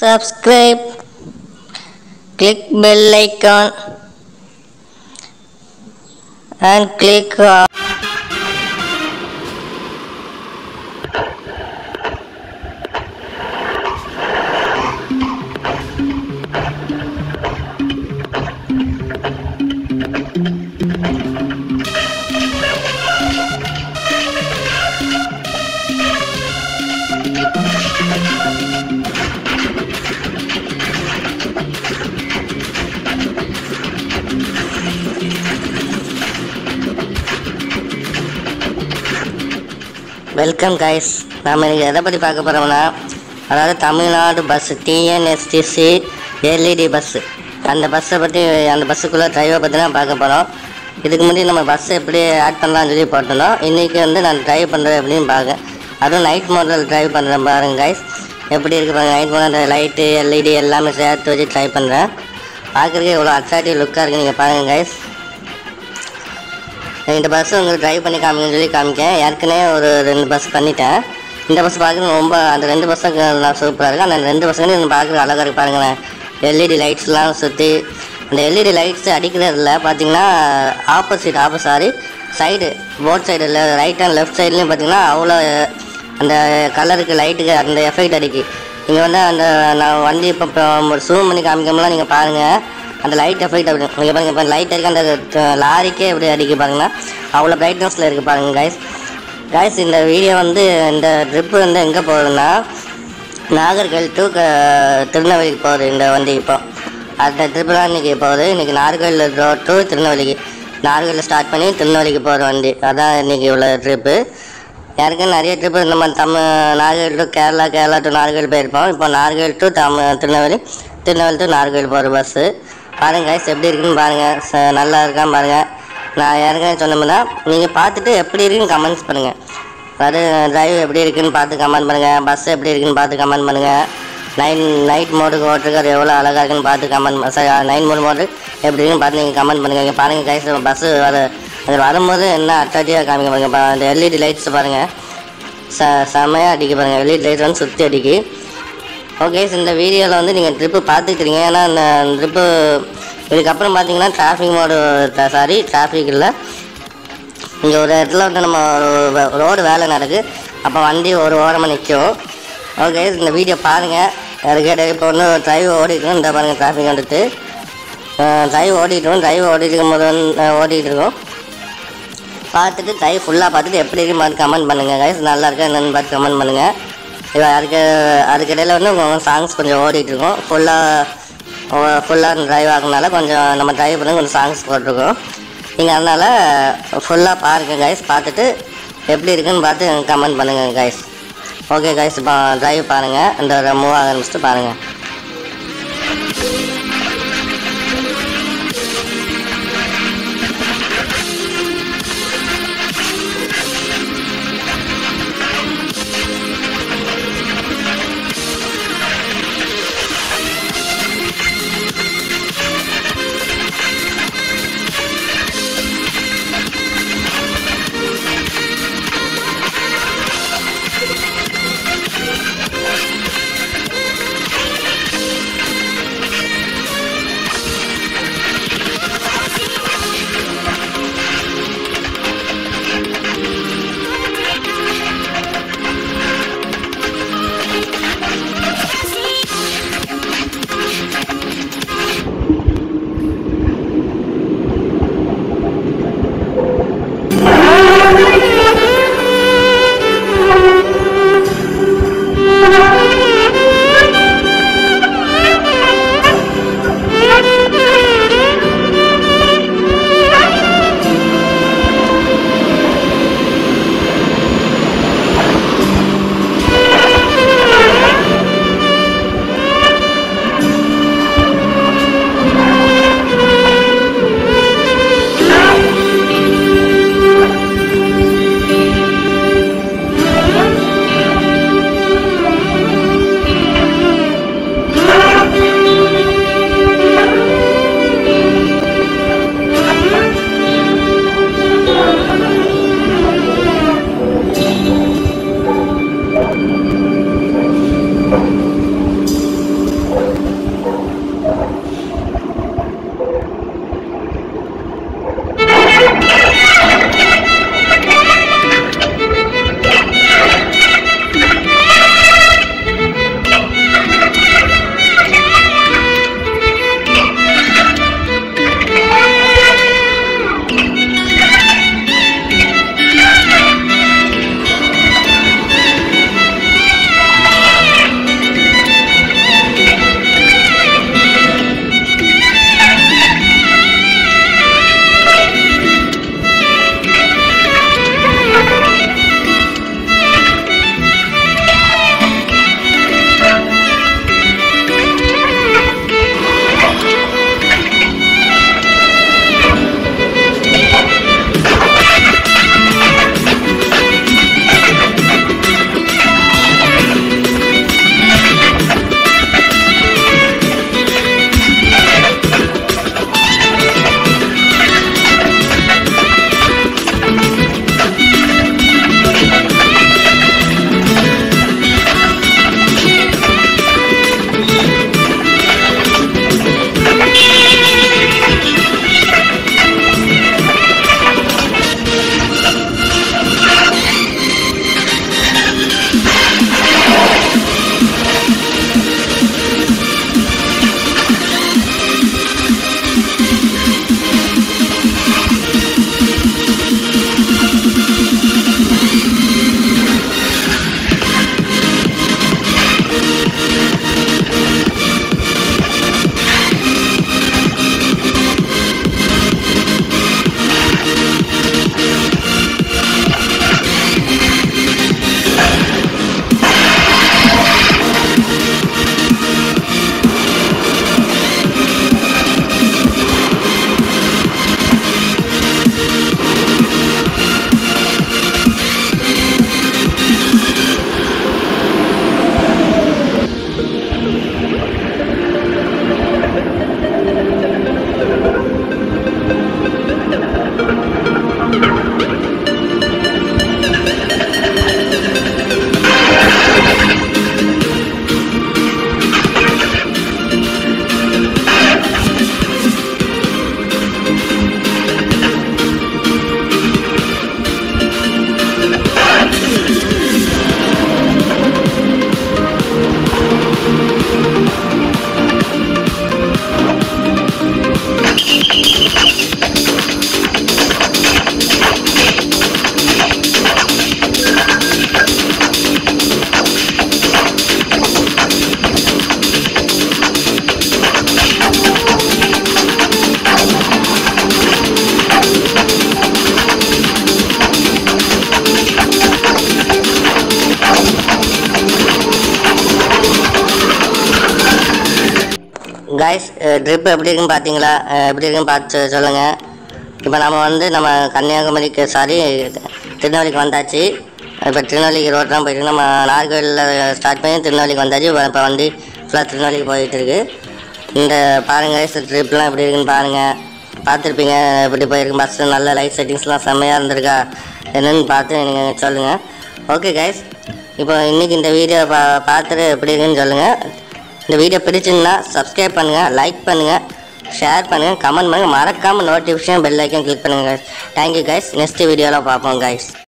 subscribe click bell icon and click on welcome guys நாம் இன்னைக்கு எதை பற்றி பார்க்க போகிறோம்னா அதாவது Tamil Nadu bus TNSTC LED bus அந்த பஸ்ஸை பற்றி அந்த பஸ்ஸுக்குள்ளே டிரைவை பற்றி தான் பார்க்க போகிறோம் இதுக்கு முன்னாடி நம்ம பஸ் எப்படி ஆட் பண்ணலாம்னு சொல்லி போட்டிருந்தோம் இன்றைக்கி வந்து நான் ட்ரைவ் பண்ணுறேன் எப்படின்னு பார்க்க அதுவும் நைட் மோடில் ட்ரைவ் பண்ணுறேன் பாருங்க கைஸ் எப்படி இருக்குது பாருங்க நைட் மோடில் அந்த லைட்டு எல்இடி எல்லாமே சேர்த்து வச்சு ட்ரை பண்ணுறேன் பார்க்குறதுக்கு எவ்வளோ அட்ராக்டிவ் லுக்காக இருக்குது நீங்கள் பாருங்கள் கைஸ் இந்த பஸ் உங்களுக்கு ட்ரைவ் பண்ணி காமிக்கணும்னு சொல்லி காமிக்கேன் ஏற்கனவே ஒரு ரெண்டு பஸ் பண்ணிட்டேன் இந்த பஸ் பார்க்குறது ரொம்ப அந்த ரெண்டு பஸ்ஸுக்கு நான் சூப்பராக இருக்குது அந்த ரெண்டு பஸ்ஸுக்கு பார்க்குறது அழகாக இருக்கு பாருங்களேன் எல்இடி லைட்ஸ்லாம் சுற்றி அந்த எல்இடி லைட்ஸ் அடிக்கிறதுல பார்த்தீங்கன்னா ஆப்போசிட் ஆப்போ சாரி சைடு போட் சைடு இல்லை ரைட் அண்ட் லெஃப்ட் சைட்லேயும் பார்த்தீங்கன்னா அவ்வளோ அந்த கலருக்கு லைட்டுக்கு அந்த எஃபெக்ட் அடிக்கி நீங்கள் வந்து அந்த நான் வண்டி இப்போ ஒரு ஜூம் பண்ணி காமிக்கோம்லாம் நீங்கள் பாருங்கள் அந்த லைட் எஃபெக்ட் அப்படி இங்கே பாருங்க இப்போ லைட் இருக்கு அந்த த- லாரிக்கே எப்படி அடிக்க பாருங்கன்னா அவ்வளோ பிரைட்னஸில் இருக்குது பாருங்க கைஸ் கைஸ் இந்த வீடியோ வந்து இந்த ட்ரிப்பு வந்து எங்கே போகுதுன்னா நாகர்கோவில் டு திருநெல்வேலிக்கு போகுது இந்த வண்டி இப்போ அந்த ட்ரிப்பு தான் இன்றைக்கி போகுது இன்றைக்கி நாகர்கோவில் ரோட் டு திருநெல்வேலிக்கு நாகர்கோவில் ஸ்டார்ட் பண்ணி திருநெல்வேலிக்கு போகிற வண்டி அதான் இன்றைக்கி உள்ள ட்ரிப்பு யாருக்கும் நிறைய ட்ரிப்பு நம்ம தமிழ் நாகர்கோவில் டு கேரளா கேரளா டு நாகர்கோவில் போயிருப்போம் இப்போ நாகர்கோவில் டு தமிழ் திருநெல்வேலி திருநெல்வேலி டு நாகர்கோவில் போகிற பஸ்ஸு பாருங்க guys எப்படி இருக்குன்னு பாருங்கள் ச- நல்லா இருக்கான்னு பாருங்கள் நான் ஏற்கனவே சொன்னோம்னா நீங்கள் பார்த்துட்டு எப்படி இருக்குன்னு கமெண்ட்ஸ் பண்ணுங்கள் அதாவது டிரைவ் எப்படி இருக்குன்னு பார்த்து கமெண்ட் பண்ணுங்கள் பஸ் எப்படி இருக்குன்னு பார்த்து கமெண்ட் பண்ணுங்கள் நைன் நைட் மோடுக்கு ஓட்டுருக்காரு எவ்வளோ அழகாக இருக்குன்னு பார்த்து கமெண்ட் நைன் மோடு மோடு எப்படி இருக்குன்னு பார்த்து நீங்கள் கமெண்ட் பண்ணுங்கள் இங்கே பாருங்கள் கைஸ் பஸ்ஸு வர அது வரும்போது என்ன அட்ராக்டிவாக காமிக்க பாருங்க பா- அந்த எல்இடி லைட்ஸ் பாருங்கள் ச செமையாக அடிக்க பாருங்கள் எல்இடி லைட் வந்து சுற்றி அடிக்கி ஓகே இந்த வீடியோவில் வந்து நீங்கள் ட்ரிப்பு பார்த்துக்கிறீங்க ஏன்னா அந்த ட்ரிப்பு இதுக்கப்புறம் பார்த்தீங்கன்னா டிராஃபிக் மோடு சாரி டிராஃபிக் இல்லை இங்கே ஒரு இடத்துல வந்து நம்ம ஒரு ரோடு வேலை நடக்கு அப்போ வண்டி ஒரு ஓரமாக நிற்கும் ஓகே இந்த வீடியோ பாருங்கள் அதுக்கிட்ட இப்போ ஒன்று டிரைவ் ஓடிக்கணும் இந்த பாருங்கள் டிராஃபிக் வந்துட்டு டிரைவ் ஓடிட்டுரும் டிரைவ் ஓடிட்டு இருக்கும்போது வந்து ஓடிட்டு இருக்கோம் பார்த்துட்டு ட்ரைவ் ஃபுல்லாக பார்த்துட்டு எப்படி இருக்கு மாதிரி கமெண்ட் பண்ணுங்கள் கைஸ் நல்லா இருக்கா என்னன்னு பார்த்து கமெண்ட் பண்ணுங்கள் இப்போ அதுக்கு அதுக்கிடையில் வந்து உங்கள் சாங்ஸ் கொஞ்சம் ஓடிட்டு இருக்கோம் ஃபுல்லாக ஃபுல்லாக ட்ரைவ் ஆகுனால கொஞ்சம் நம்ம ட்ரைவ் பண்ணி கொஞ்சம் சாங்ஸ் போட்டிருக்கோம் நீங்கள் அதனால் ஃபுல்லாக பாருங்கள் கைஸ் பார்த்துட்டு எப்படி இருக்குன்னு பார்த்து கமெண்ட் பண்ணுங்கள் கைஸ் ஓகே கைஸ் இப்போ ட்ரைவ் பாருங்கள் இந்த மூவ் ஆக ஆரம்பிச்சுட்டு பாருங்கள் கைஸ் ட்ரிப் எப்படி இருக்குன்னு பார்த்தீங்களா அஹ் எப்படி இருக்குன்னு பார்த்து சொல்லுங்கள் இப்போ நம்ம வந்து நம்ம கன்னியாகுமரிக்கு சாரி திருநெல்வேலிக்கு வந்தாச்சு இப்போ திருநெல்வேலிக்கு ரோட் தான் போயிட்டு நம்ம நாகர்கோவிலில் ஸ்டார்ட் பண்ணி திருநெல்வேலிக்கு வந்தாச்சு இப்போ வந்து ஃபுல்லாக திருநெல்வேலிக்கு போயிட்டு இருக்கு இந்த பாருங்கள் ட்ரிப்லாம் எப்படி இருக்குன்னு பாருங்கள் பார்த்துருப்பீங்க எப்படி போயிருக்கு பஸ்ஸு நல்ல லைட் செட்டிங்ஸ்லாம் செம்மையாக இருந்திருக்கா என்னென்னு பார்த்து நீங்கள் சொல்லுங்கள் ஓகே கைஸ் இப்போ இன்றைக்கி இந்த வீடியோ பா பார்த்துட்டு எப்படி இருக்குன்னு சொல்லுங்கள் இந்த வீடியோ பிடிச்சிருந்தா சப்ஸ்கிரைப் பண்ணுங்கள் லைக் பண்ணுங்கள் ஷேர் பண்ணுங்கள் கமெண்ட் பண்ணுங்கள் மறக்காமல் நோட்டிஃபிகேஷன் பெல் ஐக்கன் கிளிக் பண்ணுங்கள் கைஸ் தேங்க்யூ கைஸ் நெக்ஸ்ட் வீடியோவில் பார்ப்போம் கைஸ்